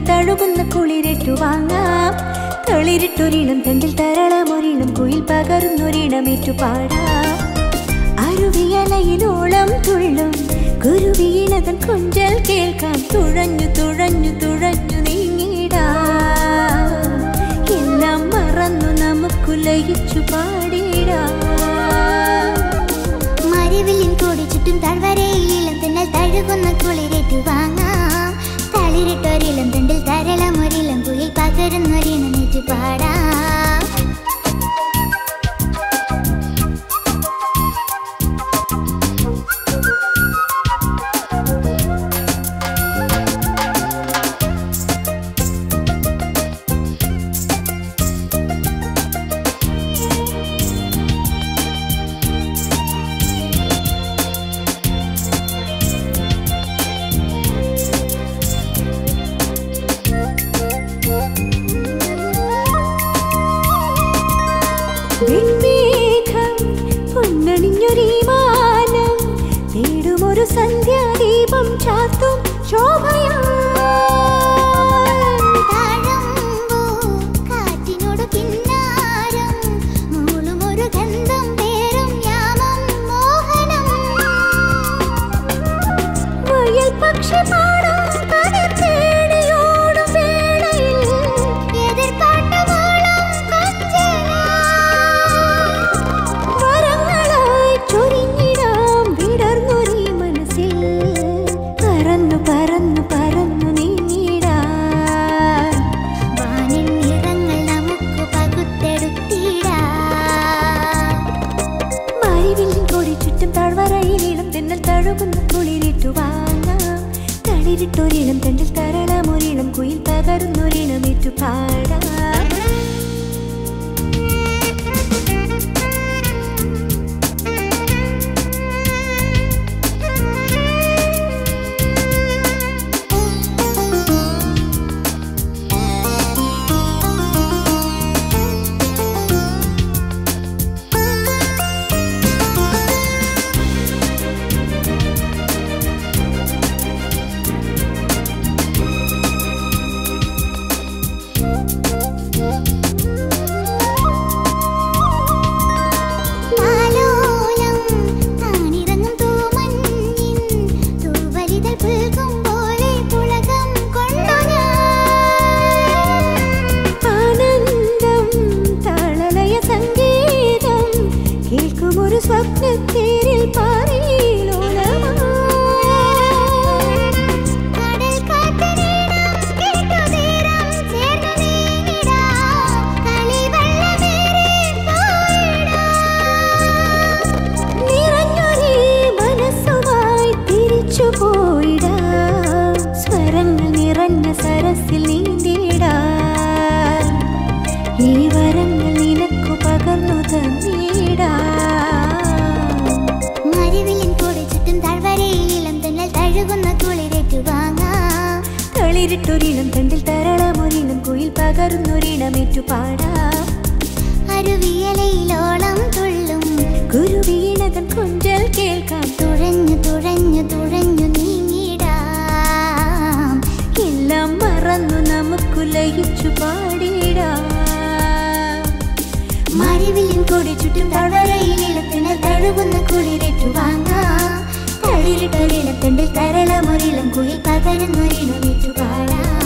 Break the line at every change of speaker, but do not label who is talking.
തഴുകുന്ന കുളിരിട്ടു വാങ്ങാം തളിരിട്ടൊരിണം തണ്ടിൽ തരളമൊരിണം കുയിൽ പകർന്നൊരിണമേറ്റു പാടാം അരുവിയലയിലോളം തുള്ളും കുരുവീണതൻ കൊഞ്ചൽ കേൾക്കാം തുഴഞ്ഞു തുഴഞ്ഞു തുഴഞ്ഞു നീങ്ങിടാം എല്ലാം മറന്നു നമുക്ക് ലയിച്ചു പാടിടാം
മരവില്ലിൻ കൂടി ചുറ്റും താഴ്വരയിലും തെന്നൽ തഴുകുന്ന കുളിരേറ്റു വാങ്ങാം തളിരിട്ടൊരിളം തണ്ടിൽ തരളമൊരിളം കുയിൽ പകരുന്നൊരിണമേറ്റു പാടാം
വെൺമേഘം പൊന്നണിഞ്ഞൊരീ മാനം തേടുമൊരു സന്ധ്യാദീപം ചാത്തും ശോഭയാ
താഴമ്പൂ കാറ്റിനോട് കിന്നാരം മൂളുമൊരു ഗന്ധം പേരും യാമം മോഹനം
വയൽ പക്ഷി പാടും കതിർ തേടിയോടും വേളയിൽ
എതിർപ്പാട്ടുമോളം കൊഞ്ചലാ
വരങ്ങളായി ചൊരിഞ്ഞിടാം വിടർന്നൊരീ മനസ്സിൽ പറന്നു പറന്നു പറന്നു നീങ്ങിടാം
വാനിൻ നിറങ്ങൾ നമുക്ക് പകുത്തെടുത്തിടാം
മരിവില്ലിൻ കൊടി ചുറ്റും താഴ്വരയിലിടം തെന്നൽ തഴുകുന്ന കുളിരിട്ടു വാങ്ങാം തളിരിട്ടൊരിണം തണ്ടിൽ തരളമൊരിണം കുയിൽ പകരുന്നൊരിണമേറ്റു പാടാം
താലോലം താനിറങ്ങും തൂമഞ്ഞിൻ തൂവലിതൾ പുൽകും പോലെ പുളകം കൊണ്ടു ഞാൻ
ആനന്ദം താളലയ സംഗീതം കേൾക്കുമൊരു സ്വപ്നത്തേരിൽ പാറിയിലോലമാ
കടൽ കാറ്റിനീണം കേട്ടു തീരം ചേർന്നു നീങ്ങിടാം കളിവെള്ളമേറി പോയിടാം
നിറഞ്ഞൊരേ മനസ്സുമായി തിരിച്ചു പോയിടാം സ്വരങ്ങൾ നിറഞ്ഞ സരസിൽ നീന്തിടാം ഈ വരങ്ങൾ നിനക്കു പകർന്നു തന്നിടാം
മരുവിലിൻ കൂടി ചുറ്റും താഴ്വരയിലും തെന്നൽ തഴുകുന്ന കുളിരേറ്റു വാങ്ങാം
തളിരിട്ടൊരിണം തണ്ടിൽ തരളമൊരിണം കുയിൽ പകർന്നൊരിണമേറ്റു പാടാം
അരുവിയലയിലോളം തുള്ളും
ഗുരുവീണതൻ കൊഞ്ചൽ കേൾക്കാം
തുഴഞ്ഞു തുഴഞ്ഞു തുഴഞ്ഞു നീങ്ങിടാം
എല്ലാം മറന്നു നമുക്ക് ലയിച്ചു പാടിടാം
മരുവിലിൻ കൂടി ചുറ്റും താഴ്വരയിലിടത്തിനൽ തഴുകുന്ന കുളിരേറ്റു വാങ്ങാം തളിരിട്ടൊരിടത്തുണ്ടിൽ തരളമൊരിളം കുയിൽ പകരുന്നൊരിടമേറ്റു പാടാം